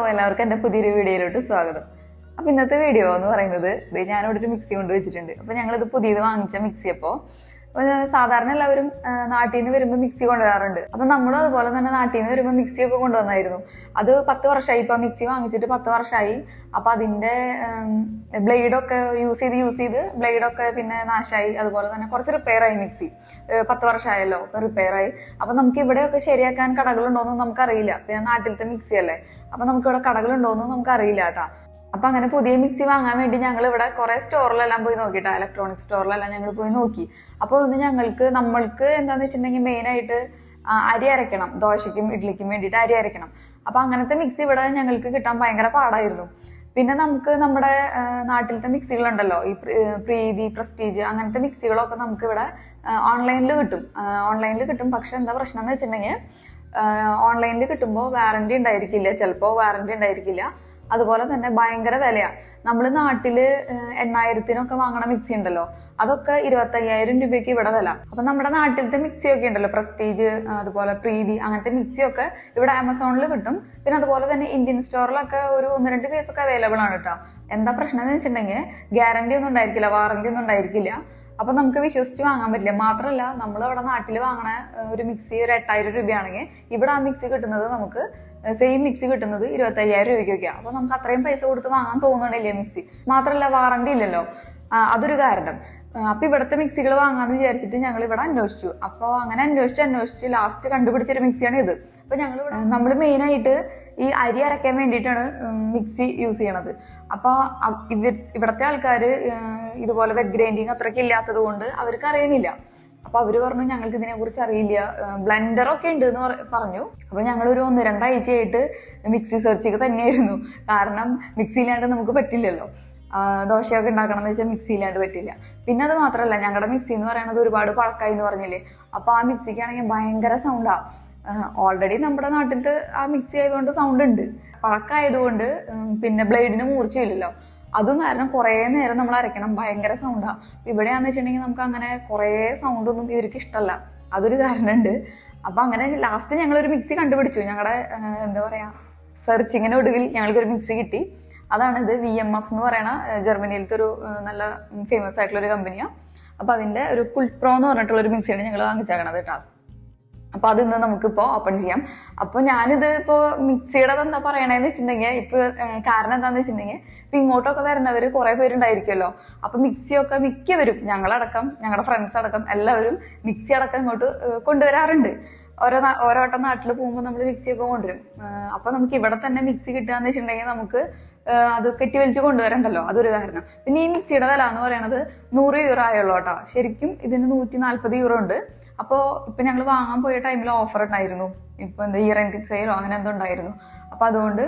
എല്ലാവർക്കും എൻ്റെ പുതിയൊരു വീഡിയോയിലോട്ട് സ്വാഗതം അപ്പോൾ ഇന്നത്തെ വീഡിയോ എന്ന് പറയുന്നത് ഇത് ഞാനിവിടെ ഒരു മിക്സി കൊണ്ട് വെച്ചിട്ടുണ്ട് അപ്പോൾ ഞങ്ങളിത് പുതിയത് വാങ്ങിച്ച മിക്സി അപ്പോൾ അപ്പോൾ സാധാരണ എല്ലാവരും ആ, നാട്ടിൽ നിന്ന് വരുമ്പോൾ മിക്സി കൊണ്ടുവരാറുണ്ട് അപ്പം നമ്മളും അതുപോലെ തന്നെ നാട്ടിൽ നിന്ന് വരുമ്പോൾ മിക്സി ഒക്കെ കൊണ്ടുവന്നായിരുന്നു അത് പത്ത് വർഷമായി ഇപ്പോൾ മിക്സി വാങ്ങിച്ചിട്ട് പത്ത് വർഷമായി അപ്പം അതിൻ്റെ ബ്ലേഡൊക്കെ യൂസ് ചെയ്ത് യൂസ് ചെയ്ത് ബ്ലേഡൊക്കെ പിന്നെ നാശമായി അതുപോലെ തന്നെ കുറച്ച് റിപ്പയർ ആയി മിക്സി ഏഹ് പത്ത് വർഷമായല്ലോ അപ്പം റിപ്പയർ ആയി അപ്പം നമുക്ക് ഇവിടെയൊക്കെ ശരിയാക്കാൻ കടകളുണ്ടോയെന്ന് നമുക്കറിയില്ല പിന്നെ നാട്ടിലത്തെ മിക്സി അല്ലേ അപ്പം നമുക്ക് ഇവിടെ കടകളുണ്ടോയെന്ന് നമുക്കറിയില്ല കേട്ടോ അപ്പൊ അങ്ങനെ പുതിയ മിക്സി വാങ്ങാൻ വേണ്ടി ഞങ്ങൾ ഇവിടെ കുറെ സ്റ്റോറിലെല്ലാം പോയി നോക്കിട്ടാ ഇലക്ട്രോണിക് സ്റ്റോറിലെല്ലാം ഞങ്ങൾ പോയി നോക്കി അപ്പോൾ ഒന്ന് ഞങ്ങൾക്ക് നമ്മൾക്ക് എന്താന്ന് വെച്ചിട്ടുണ്ടെങ്കിൽ മെയിൻ ആയിട്ട് ആ, അരി അരയ്ക്കണം ദോശയ്ക്കും ഇഡ്ലിക്കും വേണ്ടിയിട്ട് അരി അരയ്ക്കണം അപ്പൊ അങ്ങനത്തെ മിക്സി ഇവിടെ ഞങ്ങൾക്ക് കിട്ടാൻ ഭയങ്കര പാടായിരുന്നു പിന്നെ നമുക്ക് നമ്മുടെ ആ, നാട്ടിലത്തെ മിക്സികളുണ്ടല്ലോ ഈ പ്ര- ഏ, പ്രീതി പ്രസ്റ്റീജ് അങ്ങനത്തെ മിക്സികളൊക്കെ നമുക്ക് ഇവിടെ ഓൺലൈനിൽ കിട്ടും ഓൺലൈനിൽ കിട്ടും പക്ഷെ എന്താ പ്രശ്നം എന്ന് വെച്ചിട്ടുണ്ടെങ്കിൽ ഓൺലൈനിൽ കിട്ടുമ്പോൾ വാറണ്ടി ഉണ്ടായിരിക്കില്ല ചിലപ്പോൾ വാറണ്ടി ഉണ്ടായിരിക്കില്ല അതുപോലെ തന്നെ ഭയങ്കര വിലയാണ് നമ്മൾ നാട്ടിൽ എണ്ണായിരത്തിനൊക്കെ വാങ്ങണ മിക്സി ഉണ്ടല്ലോ അതൊക്കെ ഇരുപത്തയ്യായിരം രൂപയ്ക്ക് ഇവിടെ വില അപ്പം നമ്മുടെ നാട്ടിലത്തെ മിക്സി ഒക്കെ ഉണ്ടല്ലോ പ്രസ്റ്റീജ് അതുപോലെ പ്രീതി അങ്ങനത്തെ മിക്സിയൊക്കെ ഇവിടെ ആമസോണിൽ കിട്ടും പിന്നെ അതുപോലെ തന്നെ ഇന്ത്യൻ സ്റ്റോറിലൊക്കെ ഒരു ഒന്ന് രണ്ട് പീസൊക്കെ അവൈലബിൾ ആണ് കേട്ടോ എന്താ പ്രശ്നം എന്ന് വെച്ചിട്ടുണ്ടെങ്കിൽ ഗ്യാരണ്ടി ഒന്നും ഉണ്ടായിരിക്കില്ല വാറണ്ടി ഒന്നും ഉണ്ടായിരിക്കില്ല അപ്പൊ നമുക്ക് വിശ്വസിച്ച് വാങ്ങാൻ പറ്റില്ല മാത്രമല്ല നമ്മൾ ഇവിടെ നാട്ടിൽ വാങ്ങണ ഏഹ്, ഒരു മിക്സി ഒരു എട്ടായിരം രൂപയാണെങ്കിൽ ഇവിടെ ആ മിക്സി കിട്ടുന്നത് നമുക്ക് സെയിം മിക്സി കിട്ടുന്നത് ഇരുപത്തി അയ്യായിരം രൂപയ്ക്കൊക്കെയാണ് അപ്പൊ നമുക്ക് അത്രയും പൈസ കൊടുത്ത് വാങ്ങാൻ തോന്നണില്ലേ മിക്സി മാത്രമല്ല വാറണ്ടി ഇല്ലല്ലോ ആ, അതൊരു കാരണം ആ, അപ്പൊ ഇവിടുത്തെ മിക്സികൾ വാങ്ങാന്ന് വിചാരിച്ചിട്ട് ഞങ്ങൾ ഇവിടെ അന്വേഷിച്ചു അപ്പോൾ അങ്ങനെ അന്വേഷിച്ച് അന്വേഷിച്ച് ലാസ്റ്റ് കണ്ടുപിടിച്ചൊരു മിക്സിയാണ് ഇത് അപ്പൊ ഞങ്ങൾ നമ്മൾ മെയിൻ ആയിട്ട് ഈ അരി അരയ്ക്കാൻ വേണ്ടിയിട്ടാണ് ഉം, മിക്സി യൂസ് ചെയ്യണത് അപ്പോൾ ഇവർ ഇവിടുത്തെ ആൾക്കാർ ഇതുപോലെ വെഗ് ഗ്രൈൻഡിങ് അത്രയ്ക്ക് ഇല്ലാത്തത് കൊണ്ട് അവർക്ക് അറിയണില്ല അപ്പൊ അവര് പറഞ്ഞു ഞങ്ങൾക്ക് ഇതിനെ കുറിച്ച് അറിയില്ല ബ്ലെൻഡർ ഒക്കെ ഉണ്ട് എന്ന് പറ- പറഞ്ഞു അപ്പൊ ഞങ്ങൾ ഒരു ഒന്ന് രണ്ടാഴ്ചയായിട്ട് മിക്സി സെർച്ചിക്ക് തന്നെയായിരുന്നു കാരണം മിക്സി ഇല്ലാണ്ട് നമുക്ക് പറ്റില്ലല്ലോ ആ, ദോശയൊക്കെ ഉണ്ടാക്കണം എന്ന് വെച്ചാൽ മിക്സി ഇല്ലാണ്ട് പറ്റില്ല പിന്നെ അത് മാത്രമല്ല ഞങ്ങളുടെ മിക്സി എന്ന് പറയുന്നത് ഒരുപാട് പഴക്കായി എന്ന് പറഞ്ഞില്ലേ അപ്പൊ ആ മിക്സിക്കാണെങ്കിൽ ഭയങ്കര സൗണ്ടാ ഓൾറെഡി നമ്മുടെ നാട്ടിലത്തെ ആ മിക്സി ആയതുകൊണ്ട് സൗണ്ട് ഉണ്ട് പഴക്കായതുകൊണ്ട് ഉം, പിന്നെ ബ്ലേഡിന് മൂർച്ചയില്ലല്ലോ അതും കാരണം കുറേ നേരം നമ്മൾ അരയ്ക്കണം ഭയങ്കര സൗണ്ടാ ഇവിടെയാന്ന് വെച്ചിട്ടുണ്ടെങ്കിൽ നമുക്ക് അങ്ങനെ കുറേ സൗണ്ട് ഒന്നും ഇവർക്ക് ഇഷ്ടമല്ല അതൊരു കാരണമുണ്ട് അപ്പൊ അങ്ങനെ ലാസ്റ്റ് ഞങ്ങൾ ഒരു മിക്സി കണ്ടുപിടിച്ചു ഞങ്ങളുടെ എന്താ പറയാ സെർച്ചിങ്ങിന് ഒടുവിൽ ഞങ്ങൾക്കൊരു മിക്സി കിട്ടി അതാണ് ഇത് വി എം എഫ് എന്ന് പറയുന്ന ഏഹ്, ജർമ്മനിയിലത്തെ ഒരു ഏഹ്, നല്ല ഫേമസ് ആയിട്ടുള്ള ഒരു കമ്പനിയാണ് അപ്പൊ അതിന്റെ ഒരു കുൾപ്രോ എന്ന് പറഞ്ഞിട്ടുള്ള ഒരു മിക്സിയാണ് ഞങ്ങൾ വാങ്ങിച്ചേക്കണത് കേട്ടോ അപ്പൊ അത് ഇന്ന് നമുക്കിപ്പോ ഓപ്പൺ ചെയ്യാം അപ്പൊ ഞാനിത് ഇപ്പോ മിക്സിയുടെ എന്താ പറയണേന്ന് വെച്ചിട്ടുണ്ടെങ്കിൽ ഇപ്പൊ ഏഹ്, കാരണം എന്താന്ന് വെച്ചിട്ടുണ്ടെങ്കിൽ ഇപ്പൊ ഇങ്ങോട്ടൊക്കെ വരുന്നവര് കുറെ പേരുണ്ടായിരിക്കുമല്ലോ അപ്പൊ മിക്സിയൊക്കെ മിക്കവരും ഞങ്ങളടക്കം ഞങ്ങളുടെ ഫ്രണ്ട്സ് അടക്കം എല്ലാവരും മിക്സി അടക്കം ഇങ്ങോട്ട് ഏഹ്, കൊണ്ടുവരാറുണ്ട് ഓരോ നാ- ഓരോ വട്ടം നാട്ടിൽ പോകുമ്പോൾ നമ്മൾ മിക്സിയൊക്കെ കൊണ്ടുവരും ഏഹ്, അപ്പൊ നമുക്ക് ഇവിടെ തന്നെ മിക്സി കിട്ടുകയെന്ന് വെച്ചിട്ടുണ്ടെങ്കിൽ നമുക്ക് ഏഹ്, അത് കെട്ടി വലിച്ച് കൊണ്ടുവരണ്ടല്ലോ അതൊരു കാരണം പിന്നെ ഈ മിക്സിയുടെ വില എന്ന് പറയുന്നത് നൂറ് യൂറോ ആയുള്ളൂ കേട്ടോ ശരിക്കും ഇതിന് നൂറ്റി നാല്പത് യൂറോ ഉണ്ട് അപ്പോൾ ഇപ്പൊ ഞങ്ങൾ വാങ്ങാൻ പോയ ടൈമിൽ ഓഫർ ഉണ്ടായിരുന്നു ഇപ്പൊ എന്താ ഇയർ എൻഡ് സെയിലോ അങ്ങനെ എന്തോ ഉണ്ടായിരുന്നു അപ്പൊ അതുകൊണ്ട്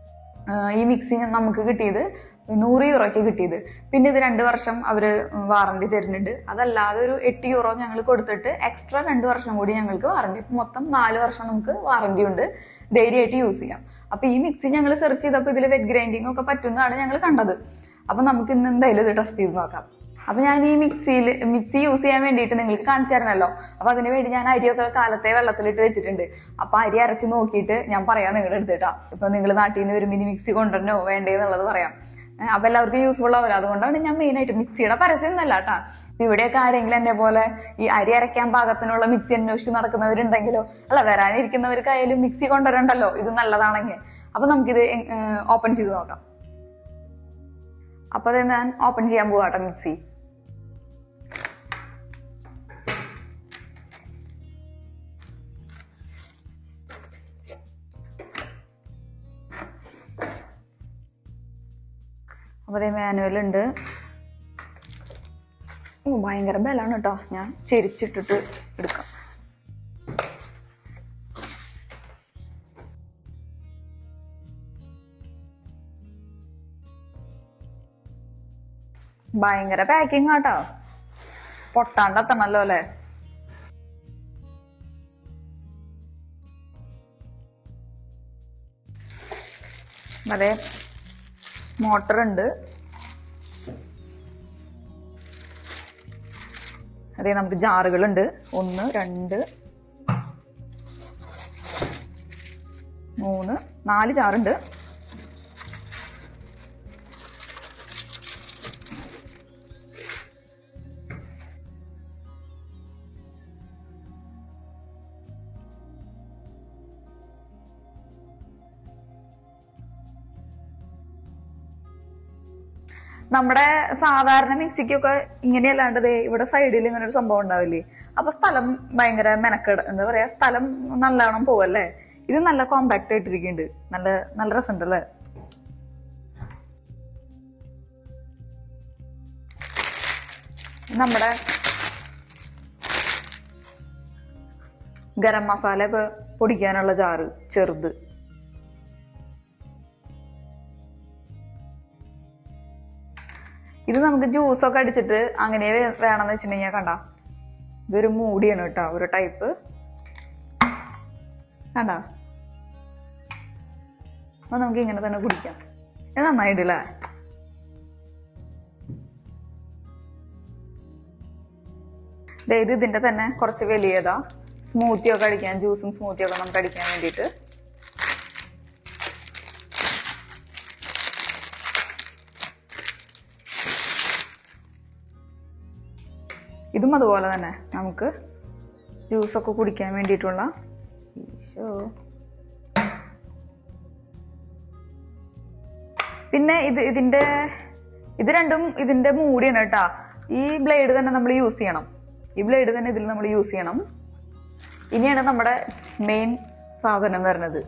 ആ, ഈ മിക്സി നമുക്ക് കിട്ടിയത് നൂറ് യൂറോയ്ക്ക് കിട്ടിയത് പിന്നെ ഇത് രണ്ട് വർഷം അവർ വാറണ്ടി തരുന്നുണ്ട് അതല്ലാതെ ഒരു എട്ട് യൂറോ ഞങ്ങൾ കൊടുത്തിട്ട് എക്സ്ട്രാ രണ്ട് വർഷം കൂടി ഞങ്ങൾക്ക് വാറണ്ടി മൊത്തം നാല് വർഷം നമുക്ക് വാറണ്ടി ഉണ്ട് ധൈര്യമായിട്ട് യൂസ് ചെയ്യാം അപ്പൊ ഈ മിക്സി ഞങ്ങൾ സെർച്ച് ചെയ്തപ്പോൾ ഇതിൽ വെറ്റ് ഗ്രൈൻഡിങ് ഒക്കെ പറ്റുന്നതാണ് ഞങ്ങൾ കണ്ടത് അപ്പൊ നമുക്ക് ഇന്ന് എന്തായാലും ഇത് ടെസ്റ്റ് ചെയ്ത് നോക്കാം അപ്പൊ ഞാൻ ഈ മിക്സിയിൽ മിക്സി യൂസ് ചെയ്യാൻ വേണ്ടിയിട്ട് നിങ്ങൾക്ക് കാണിച്ചു തരണമല്ലോ അപ്പൊ അതിന് വേണ്ടി ഞാൻ അരിയൊക്കെ കാലത്തെ വെള്ളത്തിലിട്ട് വെച്ചിട്ടുണ്ട് അപ്പൊ അരി അരച്ച് നോക്കിയിട്ട് ഞാൻ പറയാം നിങ്ങളുടെ അടുത്തിട്ടാ ഇപ്പൊ നിങ്ങൾ നാട്ടിൽ നിന്ന് വരുമ്പോൾ ഇനി മിക്സി കൊണ്ടുവരണോ വേണ്ടേ എന്നുള്ളത് പറയാം ഏഹ് അപ്പൊ എല്ലാവർക്കും യൂസ്ഫുൾ ആവില്ല അതുകൊണ്ടാണ് ഞാൻ മെയിൻ ആയിട്ട് മിക്സിയുടെ പരസ്യം ഒന്നല്ല കേട്ടാ ഇവിടെയൊക്കെ ആരെങ്കിലും എന്നെ പോലെ ഈ അരി അരയ്ക്കാൻ പാകത്തിനുള്ള മിക്സി അന്വേഷിച്ച് നടക്കുന്നവരുണ്ടെങ്കിലോ അല്ല വരാനിരിക്കുന്നവർക്കായാലും മിക്സി കൊണ്ടുവരണ്ടല്ലോ ഇത് നല്ലതാണെങ്കിൽ അപ്പൊ നമുക്കിത് ഓപ്പൺ ചെയ്ത് നോക്കാം അപ്പൊ അത് ഞാൻ ഓപ്പൺ ചെയ്യാൻ പോവാട്ടോ മിക്സി അപ്പോൾ അതേ മാനുവൽ ഉണ്ട് ഓ ഭയങ്കര ബലാണ് കേട്ടോ ഞാൻ ചെരിച്ചിട്ടിട്ട് എടുക്കാം ഭയങ്കര പാക്കിംഗ് ആട്ടോ പൊട്ടാണ്ടെത്തണല്ലോ അല്ലേ അതെ മോട്ടർ ഉണ്ട് അതെ നമുക്ക് ജാറുകളുണ്ട് ഒന്ന് രണ്ട് മൂന്ന് നാല് ജാറുണ്ട് നമ്മുടെ സാധാരണ മിക്സിക്കൊക്കെ ഇങ്ങനെയല്ലാണ്ട് ദേ ഇവിടെ സൈഡിൽ ഇങ്ങനെ ഒരു സംഭവം ഉണ്ടാവില്ലേ അപ്പൊ സ്ഥലം ഭയങ്കര മെനക്കെട് എന്താ പറയാ സ്ഥലം നല്ലവണ്ണം പോവല്ലേ ഇത് നല്ല കോമ്പാക്ട് ആയിട്ടിരിക്കുന്നുണ്ട് നല്ല നല്ല രസമുണ്ട് അല്ലേ നമ്മുടെ ഗരം മസാല ഒക്കെ പൊടിക്കാനുള്ള ജാറ് ചെറുത് ഇത് നമുക്ക് ജ്യൂസൊക്കെ അടിച്ചിട്ട് അങ്ങനെ വേ- വേണമെന്ന് വെച്ചിട്ടുണ്ടെങ്കിൽ കണ്ട ഇതൊരു മൂടിയാണ് കേട്ടോ ഒരു ടൈപ്പ് കണ്ട അപ്പൊ നമുക്ക് ഇങ്ങനെ തന്നെ കുടിക്കാം ഇത് നന്നായിട്ടില്ലേ ദേ ഇത് ഇതിന്റെ തന്നെ കുറച്ച് വലിയതാ സ്മൂത്തി ഒക്കെ അടിക്കാൻ ജ്യൂസും സ്മൂത്തി ഒക്കെ നമുക്ക് അടിക്കാൻ വേണ്ടിയിട്ട് ഇതും അതുപോലെ തന്നെ നമുക്ക് ജ്യൂസൊക്കെ കുടിക്കാൻ വേണ്ടിയിട്ടുള്ള ഈശോ. പിന്നെ ഇത് ഇതിന്റെ ഇത് രണ്ടും ഇതിന്റെ മൂടിയാണ് കേട്ടാ ഈ ബ്ലേഡ് തന്നെ നമ്മൾ യൂസ് ചെയ്യണം ഈ ബ്ലേഡ് തന്നെ ഇതിൽ നമ്മൾ യൂസ് ചെയ്യണം ഇനിയാണ് നമ്മുടെ മെയിൻ സാധനം വരുന്നത്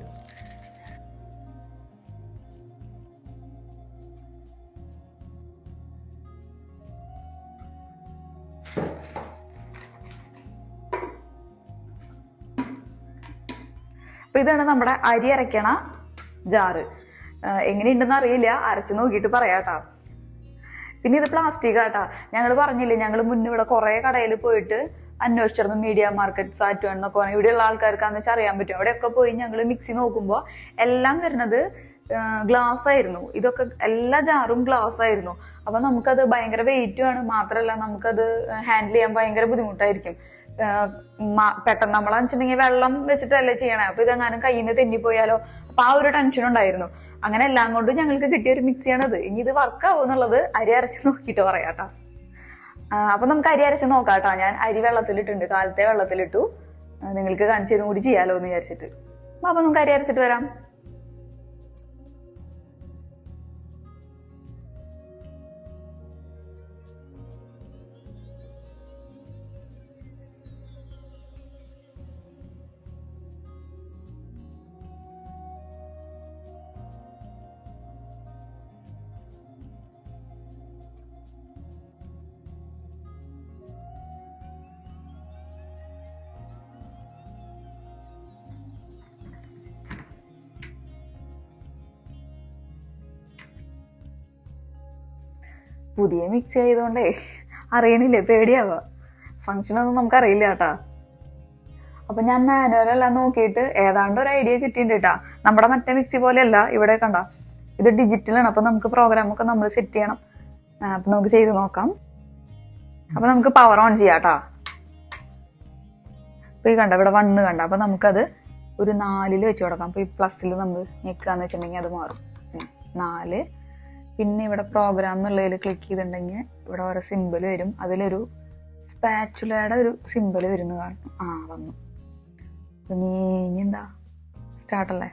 അപ്പൊ ഇതാണ് നമ്മുടെ അരി അരയ്ക്കണ ജാറ് ആഹ് എങ്ങനെയുണ്ടെന്ന് അറിയില്ല അരച്ച് നോക്കിയിട്ട് പറയാട്ടാ പിന്നെ ഇത് പ്ലാസ്റ്റിക് ആട്ടാ ഞങ്ങൾ പറഞ്ഞില്ലേ ഞങ്ങൾ മുന്നേ ഇവിടെ കുറെ കടയിൽ പോയിട്ട് അന്വേഷിച്ചിരുന്നു മീഡിയ മാർക്കറ്റ് സാറ്റ് എന്നൊക്കെ പറഞ്ഞാൽ ഇവിടെയുള്ള ആൾക്കാർക്ക് വെച്ചാൽ അറിയാൻ പറ്റും അവിടെയൊക്കെ പോയി ഞങ്ങൾ മിക്സി നോക്കുമ്പോൾ എല്ലാം വരുന്നത് ഗ്ലാസ് ആയിരുന്നു ഇതൊക്കെ എല്ലാ ജാറും ഗ്ലാസ് ആയിരുന്നു അപ്പൊ നമുക്കത് ഭയങ്കര വെയിറ്റും ആണ് മാത്രമല്ല നമുക്കത് ഹാൻഡിൽ ചെയ്യാൻ ഭയങ്കര ബുദ്ധിമുട്ടായിരിക്കും ആഹ് മ- പെട്ടെന്ന് നമ്മളെന്ന് വെച്ചിട്ടുണ്ടെങ്കിൽ വെള്ളം വെച്ചിട്ടല്ലേ ചെയ്യണേ അപ്പൊ ഇതെങ്ങാനും കയ്യിൽ നിന്ന് തെന്നിപ്പോയാലോ അപ്പൊ ആ ഒരു ടെൻഷൻ ഉണ്ടായിരുന്നു അങ്ങനെ എല്ലാം കൊണ്ടും ഞങ്ങൾക്ക് കിട്ടിയ ഒരു മിക്സിയാണത് ഇനി ഇത് വർക്ക് ആവും എന്നുള്ളത് അരി അരച്ച് നോക്കിയിട്ട് പറയാട്ടാ ആ, അപ്പൊ നമുക്ക് അരി അരച്ച് നോക്കാട്ടോ ഞാൻ അരി വെള്ളത്തിലിട്ടുണ്ട് കാലത്തെ വെള്ളത്തിലിട്ടു ആ, നിങ്ങൾക്ക് കാണിച്ചു തരും കൂടി ചെയ്യാലോ എന്ന് വിചാരിച്ചിട്ട് അപ്പൊ നമുക്ക് അരി അരച്ചിട്ട് വരാം പുതിയ മിക്സി ആയതുകൊണ്ടേ അറിയണില്ലേ പേടിയാവുക ഫങ്ഷനൊന്നും നമുക്ക് അറിയില്ല കേട്ടാ അപ്പൊ ഞാൻ മാനുവലെല്ലാം നോക്കിയിട്ട് ഏതാണ്ട് ഒരു ഐഡിയ കിട്ടിയിട്ടുണ്ട് കേട്ടാ നമ്മുടെ മറ്റേ മിക്സി പോലെയല്ല ഇവിടെ കണ്ട ഇത് ഡിജിറ്റലാണ് അപ്പൊ നമുക്ക് പ്രോഗ്രാം ഒക്കെ നമ്മൾ സെറ്റ് ചെയ്യണം ആ, അപ്പൊ നമുക്ക് ചെയ്ത് നോക്കാം അപ്പൊ നമുക്ക് പവർ ഓൺ ചെയ്യാം കേട്ടാ അപ്പൊ ഈ കണ്ട ഇവിടെ വണ്ണ് കണ്ട അപ്പൊ നമുക്കത് ഒരു നാലില് വെച്ച് കൊടുക്കാം അപ്പൊ ഈ പ്ലസ്സിൽ നമ്മൾ ഞെക്കാന്ന് വെച്ചിട്ടുണ്ടെങ്കിൽ അത് മാറും ഉം. നാല് പിന്നെ ഇവിടെ പ്രോഗ്രാം എന്നുള്ളതിൽ ക്ലിക്ക് ചെയ്തിട്ടുണ്ടെങ്കിൽ ഇവിടെ ഓരോ സിമ്പിൾ വരും അതിലൊരു സ്പാച്ചുലയുടെ ഒരു സിമ്പിൾ വരുന്നു കാണും ആ വന്നു അപ്പൊ നീ ഇനി എന്താ സ്റ്റാർട്ടല്ലേ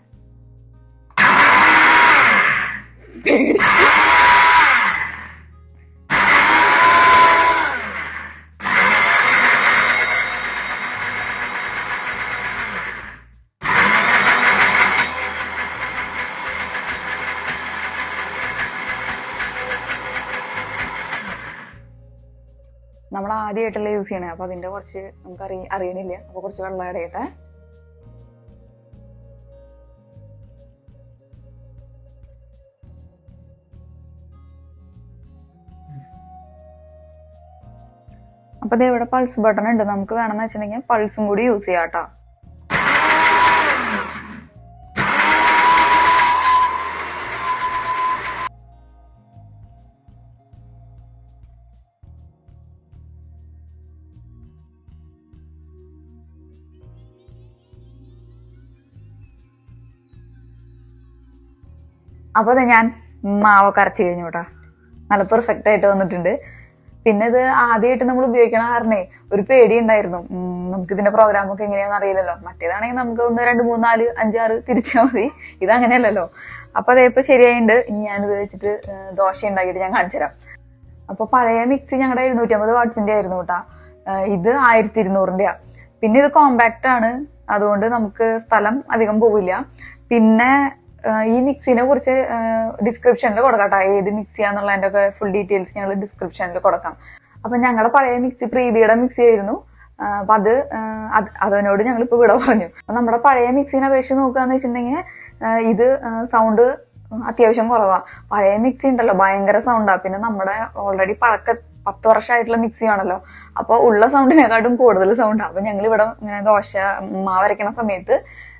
നമ്മൾ ആദ്യമായിട്ടല്ലേ യൂസ് ചെയ്യണേ അപ്പൊ അതിന്റെ കുറച്ച് നമുക്ക് അറിയ അറിയണില്ല അപ്പൊ കുറച്ച് വെള്ളം ഇടയട്ടെ അപ്പൊ ദേ ഇവിടെ പൾസ് ബട്ടൺ ഉണ്ട് നമുക്ക് വേണമെന്ന് വെച്ചിട്ടുണ്ടെങ്കിൽ പൾസും കൂടി യൂസ് ചെയ്യാം കേട്ടോ അപ്പൊ ദേ ഞാൻ മാവൊക്കെ അരച്ച് കഴിഞ്ഞു കേട്ടോ നല്ല പെർഫെക്റ്റ് ആയിട്ട് വന്നിട്ടുണ്ട് പിന്നെ ഇത് ആദ്യമായിട്ട് നമ്മൾ ഉപയോഗിക്കണ കാരണേ ഒരു പേടി ഉണ്ടായിരുന്നു ഉം, നമുക്ക് ഇതിന്റെ പ്രോഗ്രാം ഒക്കെ എങ്ങനെയാണെന്ന് അറിയില്ലല്ലോ മറ്റേതാണെങ്കിൽ നമുക്ക് ഒന്ന് രണ്ട് മൂന്ന് നാല് അഞ്ചാറ് തിരിച്ചാൽ മതി ഇതങ്ങനെയല്ലല്ലോ അപ്പൊ അതേ ഇപ്പൊ ശരിയായിട്ടുണ്ട് ഇനി ഞാനിത് വെച്ചിട്ട് ആ, ദോശ ഉണ്ടാക്കിയിട്ട് ഞാൻ കാണിച്ചു തരാം അപ്പൊ പഴയ മിക്സി ഞങ്ങളുടെ എഴുന്നൂറ്റമ്പത് വാട്ട്സിന്റെ ആയിരുന്നു കേട്ടാ ആ, ഇത് ആയിരത്തി ഇരുന്നൂറിന്റെയാ പിന്നെ ഇത് കോമ്പാക്റ്റ് ആണ് അതുകൊണ്ട് നമുക്ക് സ്ഥലം അധികം പോവില്ല പിന്നെ ആ, ഈ മിക്സിനെ കുറിച്ച് ഡിസ്ക്രിപ്ഷനിൽ കൊടുക്കാം ട്ടോ. ഏത് മിക്സിയാന്നുള്ളതിന്റെ ഒക്കെ ഫുൾ ഡീറ്റെയിൽസ് ഞങ്ങൾ ഡിസ്ക്രിപ്ഷനിൽ കൊടുക്കാം അപ്പൊ ഞങ്ങളുടെ പഴയ മിക്സി പ്രീതിയുടെ മിക്സി ആയിരുന്നു ആ, അപ്പൊ അത് ആ, അത് അതിനോട് ഞങ്ങൾ ഇപ്പൊ ഇവിടെ പറഞ്ഞു അപ്പൊ നമ്മുടെ പഴയ മിക്സിനെ അപേക്ഷിച്ച് നോക്കുകയെന്ന് വെച്ചിട്ടുണ്ടെങ്കിൽ ആ, ഇത് സൗണ്ട് അത്യാവശ്യം കുറവാ പഴയ മിക്സി ഉണ്ടല്ലോ ഭയങ്കര സൗണ്ടാ പിന്നെ നമ്മുടെ ഓൾറെഡി പഴക്ക പത്ത് വർഷമായിട്ടുള്ള മിക്സി ആണല്ലോ അപ്പൊ ഉള്ള സൗണ്ടിനെക്കാട്ടും കൂടുതൽ സൗണ്ടാ അപ്പൊ ഞങ്ങൾ ഇവിടെ ഇങ്ങനെ ദോശ മാവരയ്ക്കണ സമയത്ത്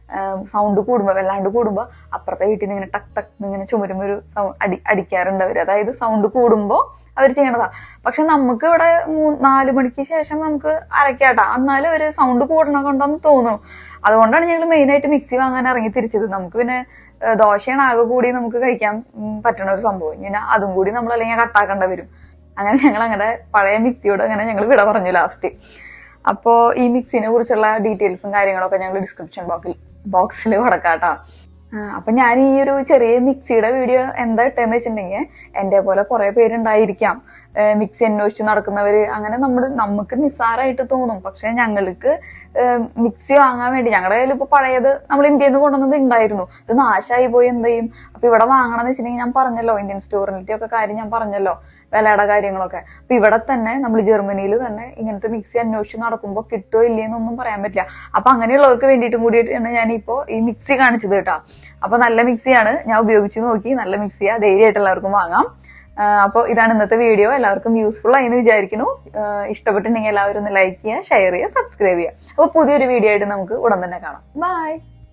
സൗണ്ട് കൂടുമ്പോ വല്ലാണ്ട് കൂടുമ്പോ അപ്പുറത്തെ വീട്ടിൽ നിന്ന് ഇങ്ങനെ ടക്ക് ടക്ക് ഇങ്ങനെ ചുമരുമ്പോ ഒരു സൗ- അടി അടിക്കാറുണ്ട് അവര് അതായത് സൗണ്ട് കൂടുമ്പോ അവർ ചെയ്യണതാ പക്ഷെ നമുക്ക് ഇവിടെ മൂ- നാല് മണിക്ക് ശേഷം നമുക്ക് അരക്കാട്ടാ എന്നാലും ഒരു സൗണ്ട് കൂടണ കൊണ്ടെന്ന് തോന്നുന്നു അതുകൊണ്ടാണ് ഞങ്ങൾ മെയിൻ ആയിട്ട് മിക്സി വാങ്ങാൻ ഇറങ്ങി തിരിച്ചത് നമുക്ക് പിന്നെ ഏഹ്, ദോശയാണ് ആകെ കൂടി നമുക്ക് കഴിക്കാൻ ഉം, പറ്റണ ഒരു സംഭവം ഇങ്ങനെ അതും കൂടി നമ്മൾ അല്ലെങ്കിൽ കട്ടാക്കേണ്ട വരും അങ്ങനെ ഞങ്ങൾ അങ്ങനെ പഴയ മിക്സിയോട് അങ്ങനെ ഞങ്ങൾ വിട പറഞ്ഞു ലാസ്റ്റ് അപ്പോ ഈ മിക്സിനെ കുറിച്ചുള്ള ഡീറ്റെയിൽസും കാര്യങ്ങളൊക്കെ ഞങ്ങൾ ഡിസ്ക്രിപ്ഷൻ ബോക്സിൽ ബോക്സിൽ കൊടുക്കാട്ടോ ആ, അപ്പൊ ഞാൻ ഈ ഒരു ചെറിയ മിക്സിയുടെ വീഡിയോ എന്താ ഇട്ടെന്ന് വെച്ചിട്ടുണ്ടെങ്കിൽ എന്റെ പോലെ കുറെ പേരുണ്ടായിരിക്കാം ഏ, മിക്സി അന്വേഷിച്ച് നടക്കുന്നവര് അങ്ങനെ നമ്മൾ നമുക്ക് നിസ്സാരമായിട്ട് തോന്നും പക്ഷെ ഞങ്ങൾക്ക് ഏ, മിക്സി വാങ്ങാൻ വേണ്ടി ഞങ്ങളുടെ കയ്യിൽ ഇപ്പൊ പഴയത് നമ്മൾ ഇന്ത്യയിൽ നിന്ന് കൊണ്ടുവന്നത് ഉണ്ടായിരുന്നു ഇത് നാശമായി പോയി എന്ത് ചെയ്യും അപ്പൊ ഇവിടെ വാങ്ങണം എന്ന് വെച്ചിട്ടുണ്ടെങ്കിൽ ഞാൻ പറഞ്ഞല്ലോ ഇന്ത്യൻ സ്റ്റോറിലത്തെ ഒക്കെ കാര്യം ഞാൻ പറഞ്ഞല്ലോ വിലയുടെ കാര്യങ്ങളൊക്കെ അപ്പൊ ഇവിടെ തന്നെ നമ്മൾ ജർമ്മനിയിൽ തന്നെ ഇങ്ങനത്തെ മിക്സി അന്വേഷിച്ച് നടക്കുമ്പോൾ കിട്ടുമോ ഇല്ലയെന്നൊന്നും പറയാൻ പറ്റില്ല അപ്പൊ അങ്ങനെയുള്ളവർക്ക് വേണ്ടിയിട്ടും കൂടിയിട്ടാണ് ഞാൻ ഇപ്പോ ഈ മിക്സി കാണിച്ചത് കേട്ടോ അപ്പൊ നല്ല മിക്സിയാണ് ഞാൻ ഉപയോഗിച്ച് നോക്കി നല്ല മിക്സിയാ ധൈര്യമായിട്ട് എല്ലാവർക്കും വാങ്ങാം അപ്പോൾ ഇതാണ് ഇന്നത്തെ വീഡിയോ എല്ലാവർക്കും യൂസ്ഫുൾ ആയി എന്ന് വിചാരിക്കുന്നു ആഹ് ഇഷ്ടപ്പെട്ടിട്ടുണ്ടെങ്കിൽ എല്ലാവരും ഒന്ന് ലൈക്ക് ചെയ്യുക ഷെയർ ചെയ്യുക സബ്സ്ക്രൈബ് ചെയ്യുക അപ്പോൾ പുതിയൊരു വീഡിയോ ആയിട്ട് നമുക്ക് ഉടൻ തന്നെ കാണാം ബൈ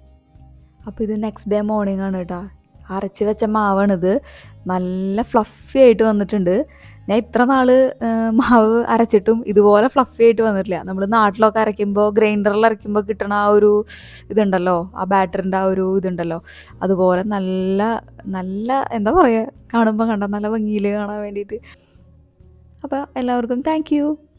അപ്പോൾ ഇത് നെക്സ്റ്റ് ഡേ മോർണിംഗ് ആണ് കേട്ടോ അരച്ച് വെച്ച മാവാണിത് നല്ല ഫ്ലഫി ആയിട്ട് വന്നിട്ടുണ്ട് ഞാൻ ഇത്ര നാൾ മാവ് അരച്ചിട്ടും ഇതുപോലെ ഫ്ലഫി ആയിട്ട് വന്നിട്ടില്ല നമ്മൾ നാട്ടിലൊക്കെ അരയ്ക്കുമ്പോൾ ഗ്രൈൻഡറിൽ അരയ്ക്കുമ്പോൾ കിട്ടണ ആ ഒരു ഇതുണ്ടല്ലോ ആ ബാറ്ററിൻ്റെ ആ ഒരു ഇതുണ്ടല്ലോ അതുപോലെ നല്ല നല്ല എന്താ പറയുക കാണുമ്പോൾ കണ്ട നല്ല ഭംഗിയിൽ കാണാൻ വേണ്ടിയിട്ട് അപ്പോൾ എല്ലാവർക്കും താങ്ക് യു